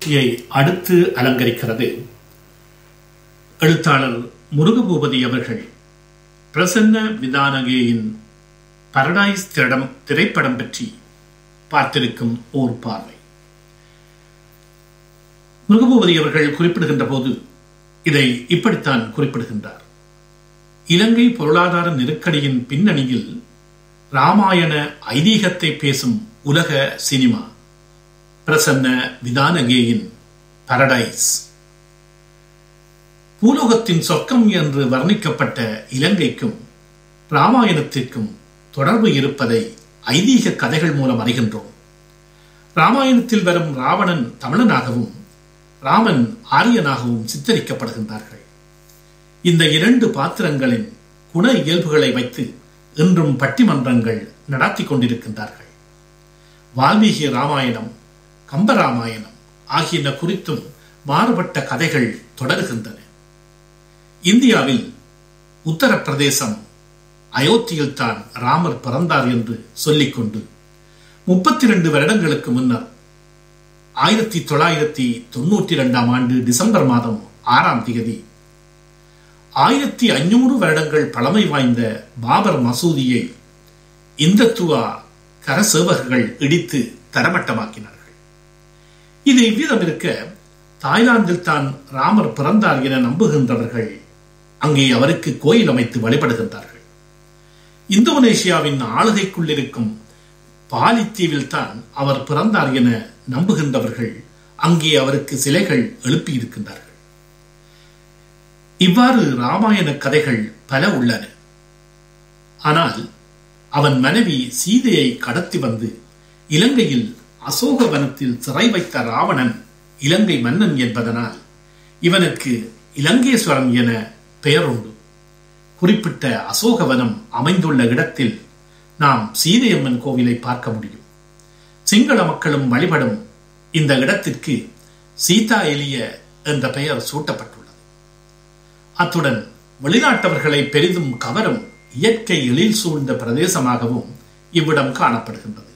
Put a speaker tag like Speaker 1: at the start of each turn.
Speaker 1: நிகழ்ச்சியை அடுத்து அலங்கரிக்கிறது எழுத்தாளர் முருகபூபதி அவர்கள் பிரசன்ன விதானகேயின் பரடைஸ் திரடம் திரைப்படம் பற்றி பார்த்திருக்கும் ஓர் பார்வை முருகபூபதி அவர்கள் குறிப்பிடுகின்ற போது இதை இப்படித்தான் குறிப்பிடுகின்றார் இலங்கை பொருளாதார நெருக்கடியின் பின்னணியில் ராமாயண ஐதீகத்தை பேசும் உலக சினிமா பிரசன்ன விதானகேயின் பரடைஸ் பூலோகத்தின் சொர்க்கம் என்று வர்ணிக்கப்பட்ட இலங்கைக்கும் ராமாயணத்திற்கும் தொடர்பு இருப்பதை ஐதீக கதைகள் மூலம் அறிகின்றோம் ராமாயணத்தில் வரும் ராவணன் தமிழனாகவும் ராமன் ஆரியனாகவும் சித்தரிக்கப்படுகின்றார்கள் இந்த இரண்டு பாத்திரங்களின் குண இயல்புகளை வைத்து இன்றும் பட்டிமன்றங்கள் நடத்தி கொண்டிருக்கின்றார்கள் வால்மீகி ராமாயணம் கம்பராமாயணம் ஆகியன குறித்தும் மாறுபட்ட கதைகள் தொடர்கின்றன இந்தியாவில் உத்தரப்பிரதேசம் அயோத்தியில் தான் ராமர் பிறந்தார் என்று சொல்லிக்கொண்டு முப்பத்தி ரெண்டு வருடங்களுக்கு முன்னர் ஆயிரத்தி தொள்ளாயிரத்தி தொண்ணூற்றி இரண்டாம் ஆண்டு டிசம்பர் மாதம் ஆறாம் தேதி ஆயிரத்தி ஐநூறு வருடங்கள் பழமை வாய்ந்த பாபர் மசூதியை இந்தத்துவா கரசேவகர்கள் இடித்து தரமட்டமாக்கினார்கள் இது இவ்விதம் இருக்க தாய்லாந்தில் தான் ராமர் பிறந்தார் என நம்புகின்றவர்கள் அங்கே அவருக்கு கோயில் அமைத்து வழிபடுகின்றார்கள் இந்தோனேஷியாவின் ஆளுகைக்குள் இருக்கும் பாலித்தீவில் தான் அவர் பிறந்தார் என நம்புகின்றவர்கள் அங்கே அவருக்கு சிலைகள் எழுப்பியிருக்கின்றார்கள் இவ்வாறு ராமாயண கதைகள் பல உள்ளன ஆனால் அவன் மனைவி சீதையை கடத்தி வந்து இலங்கையில் அசோகவனத்தில் சிறை வைத்த ராவணன் இலங்கை மன்னன் என்பதனால் இவனுக்கு இலங்கேஸ்வரன் என பெயர் உண்டு குறிப்பிட்ட அசோகவனம் அமைந்துள்ள இடத்தில் நாம் சீதையம்மன் கோவிலை பார்க்க முடியும் சிங்கள மக்களும் வழிபடும் இந்த இடத்திற்கு சீதா எலிய என்ற பெயர் சூட்டப்பட்டுள்ளது அத்துடன் வெளிநாட்டவர்களை பெரிதும் கவரும் இயற்கை எழில் சூழ்ந்த பிரதேசமாகவும் இவ்விடம் காணப்படுகின்றது